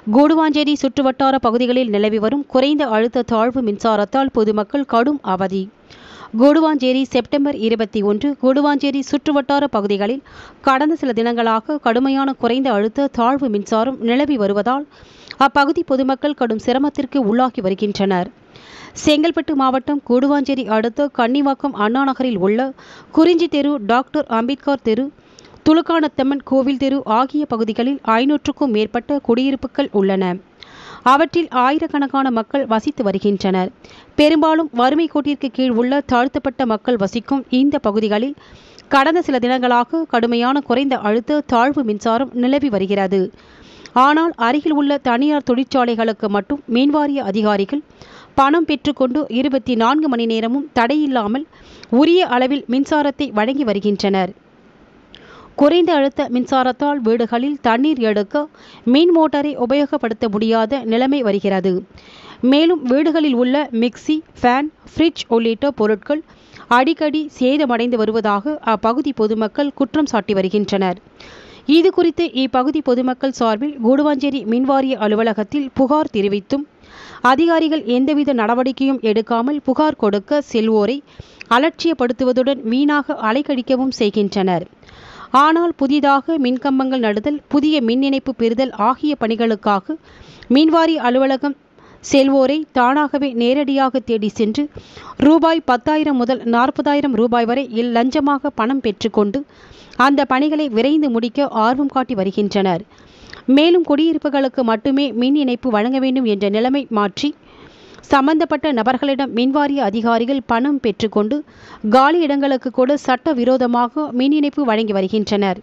கூடுவாஞ்சேரி சுற்றுவட்டார பகுதிகளில் நிலவி வரும் குறைந்த அழுத்த தாழ்வு மின்சாரத்தால் பொதுமக்கள் கடும் அவதி கூடுவாஞ்சேரி செப்டம்பர் இருபத்தி ஒன்று கூடுவாஞ்சேரி சுற்றுவட்டார பகுதிகளில் கடந்த சில தினங்களாக கடுமையான குறைந்த அழுத்த தாழ்வு மின்சாரம் நிலவி வருவதால் அப்பகுதி பொதுமக்கள் கடும் சிரமத்திற்கு உள்ளாகி வருகின்றனர் செங்கல்பட்டு மாவட்டம் கூடுவாஞ்சேரி அடுத்த கன்னிவாக்கம் அண்ணா நகரில் உள்ள குறிஞ்சி தெரு டாக்டர் அம்பேத்கர் தெரு துலுக்கானத்தம்மன் கோவில் தெரு ஆகிய பகுதிகளில் ஐநூற்றுக்கும் மேற்பட்ட குடியிருப்புகள் உள்ளன அவற்றில் ஆயிரக்கணக்கான மக்கள் வசித்து வருகின்றனர் பெரும்பாலும் வறுமை கோட்டிற்கு கீழ் உள்ள தாழ்த்தப்பட்ட மக்கள் வசிக்கும் இந்த பகுதிகளில் கடந்த சில தினங்களாக கடுமையான குறைந்த அழுத்த தாழ்வு மின்சாரம் நிலவி வருகிறது ஆனால் அருகில் உள்ள தனியார் தொழிற்சாலைகளுக்கு மட்டும் மின்வாரிய அதிகாரிகள் பணம் பெற்றுக்கொண்டு இருபத்தி நான்கு மணி நேரமும் தடையில்லாமல் உரிய அளவில் மின்சாரத்தை வழங்கி வருகின்றனர் குறைந்த அழுத்த மின்சாரத்தால் வீடுகளில் தண்ணீர் எடுக்க மின் மோட்டாரை உபயோகப்படுத்த முடியாத நிலைமை வருகிறது மேலும் வீடுகளில் உள்ள மிக்சி ஃபேன் ஃப்ரிட்ஜ் உள்ளிட்ட பொருட்கள் அடிக்கடி சேதமடைந்து வருவதாக அப்பகுதி பொதுமக்கள் குற்றம் சாட்டி வருகின்றனர் இது குறித்து இப்பகுதி பொதுமக்கள் சார்பில் கூடுவாஞ்சேரி மின்வாரிய அலுவலகத்தில் புகார் தெரிவித்தும் அதிகாரிகள் எந்தவித நடவடிக்கையும் எடுக்காமல் புகார் கொடுக்க செல்வோரை அலட்சியப்படுத்துவதுடன் வீணாக அலைக்கழிக்கவும் செய்கின்றனர் ஆனால் புதிதாக மின்கம்பங்கள் நடுதல் புதிய மின் இணைப்பு பெறுதல் ஆகிய பணிகளுக்காக மின்வாரி அலுவலகம் செல்வோரை தானாகவே நேரடியாக தேடி சென்று ரூபாய் பத்தாயிரம் முதல் நாற்பதாயிரம் ரூபாய் வரை லஞ்சமாக பணம் பெற்றுக்கொண்டு அந்த பணிகளை விரைந்து முடிக்க ஆர்வம் காட்டி வருகின்றனர் மேலும் குடியிருப்புகளுக்கு மட்டுமே மின் இணைப்பு வழங்க வேண்டும் என்ற நிலைமை மாற்றி சம்பந்தப்பட்ட நபர்களிடம் மின்வாரிய அதிகாரிகள் பணம் பெற்றுக்கொண்டு காலி இடங்களுக்கு கூட சட்ட விரோதமாக மின் இணைப்பு வழங்கி வருகின்றனர்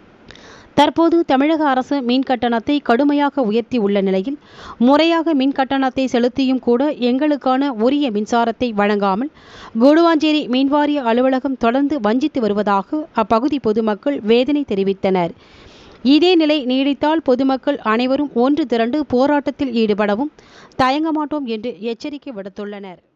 தற்போது தமிழக அரசு மின் கட்டணத்தை கடுமையாக உயர்த்தி உள்ள நிலையில் முறையாக மின் கட்டணத்தை செலுத்தியும் கூட எங்களுக்கான உரிய மின்சாரத்தை வழங்காமல் குடுவாஞ்சேரி மின்வாரிய அலுவலகம் தொடர்ந்து வஞ்சித்து வருவதாக அப்பகுதி பொதுமக்கள் வேதனை தெரிவித்தனர் இதே நிலை நீடித்தால் பொதுமக்கள் அனைவரும் ஒன்று திரண்டு போராட்டத்தில் ஈடுபடவும் தயங்க மாட்டோம் என்று எச்சரிக்கை விடுத்துள்ளனர்